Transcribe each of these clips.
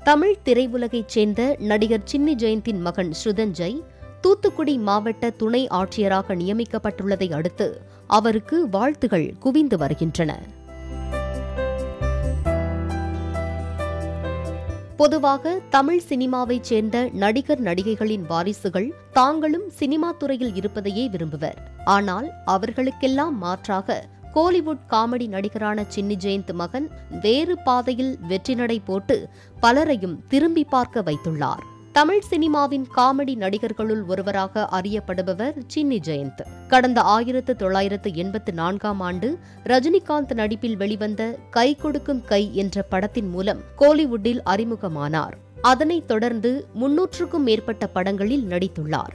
தமிழ் திரையுலகைச் சேர்ந்த நடிகர் சின்னி ஜெயந்தின் மகன் ஸ்ருதஞ்சய் தூத்துக்குடி மாவட்ட துணை ஆட்சியராக நியமிக்கப்பட்டுள்ளதை அடுத்து அவருக்கு வாழ்த்துகள் குவிந்து வருகின்றன பொதுவாக தமிழ் சினிமாவைச் சேர்ந்த நடிகர் நடிகைகளின் வாரிசுகள் தாங்களும் சினிமா துறையில் இருப்பதையே விரும்புவர் ஆனால் அவர்களுக்கெல்லாம் மாற்றாக கோலிவுட் காமெடி நடிகரான சின்னி ஜெயந்த் மகன் வேறு பாதையில் வெற்றி நடை போட்டு பலரையும் திரும்பி பார்க்க வைத்துள்ளார் தமிழ் சினிமாவின் காமெடி நடிகர்களுள் ஒருவராக அறியப்படுபவர் சின்னி ஜெயந்த் கடந்த ஆயிரத்து தொள்ளாயிரத்து எண்பத்து நான்காம் ஆண்டு ரஜினிகாந்த் நடிப்பில் வெளிவந்த கை கொடுக்கும் கை என்ற படத்தின் மூலம் கோலிவுட்டில் அறிமுகமானார் அதனைத் தொடர்ந்து முன்னூற்றுக்கும் மேற்பட்ட படங்களில் நடித்துள்ளார்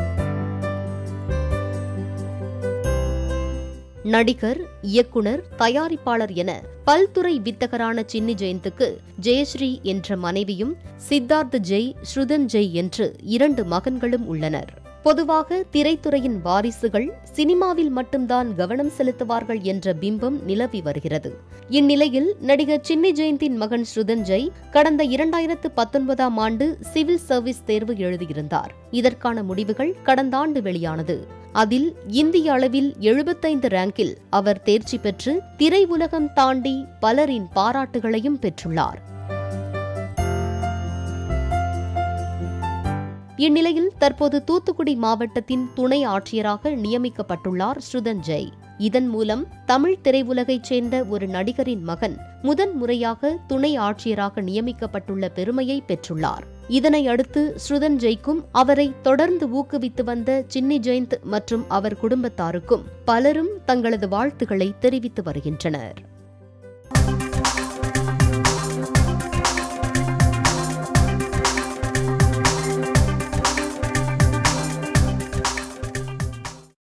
நடிகர் இயக்குனர் தயாரிப்பாளர் என பல்துறை வித்தகரான சின்னி ஜெயந்துக்கு ஜெயஸ்ரீ என்ற மனைவியும் சித்தார்த் ஜெய் ஸ்ருதன் ஜெய் என்று இரண்டு மகன்களும் உள்ளனர் பொதுவாக திரைத்துறையின் வாரிசுகள் சினிமாவில் மட்டும்தான் கவனம் செலுத்துவார்கள் என்ற பிம்பம் நிலவி வருகிறது இந்நிலையில் நடிகர் சின்னி ஜெயந்தின் மகன் ஸ்ருதன் ஜெய் கடந்த இரண்டாயிரத்து பத்தொன்பதாம் ஆண்டு சிவில் சர்வீஸ் தேர்வு எழுதியிருந்தார் இதற்கான முடிவுகள் கடந்த ஆண்டு வெளியானது அதில் இந்திய அளவில் எழுபத்தைந்து ரேங்கில் அவர் தேர்ச்சி பெற்று திரையுலகம் தாண்டி பலரின் பாராட்டுகளையும் பெற்றுள்ளார் இந்நிலையில் தற்போது தூத்துக்குடி மாவட்டத்தின் துணை ஆட்சியராக நியமிக்கப்பட்டுள்ளார் ஸ்ருதன் ஜெய் இதன் மூலம் தமிழ் திரையுலகைச் சேர்ந்த ஒரு நடிகரின் மகன் முதன் முறையாக துணை ஆட்சியராக நியமிக்கப்பட்டுள்ள பெருமையை பெற்றுள்ளார் இதனை அடுத்து ஸ்ருதன் ஜெய்க்கும் அவரை தொடர்ந்து ஊக்குவித்து வந்த சின்னி ஜெயந்த் மற்றும் அவர் குடும்பத்தாருக்கும் பலரும் தங்களது வாழ்த்துக்களை தெரிவித்து வருகின்றனர்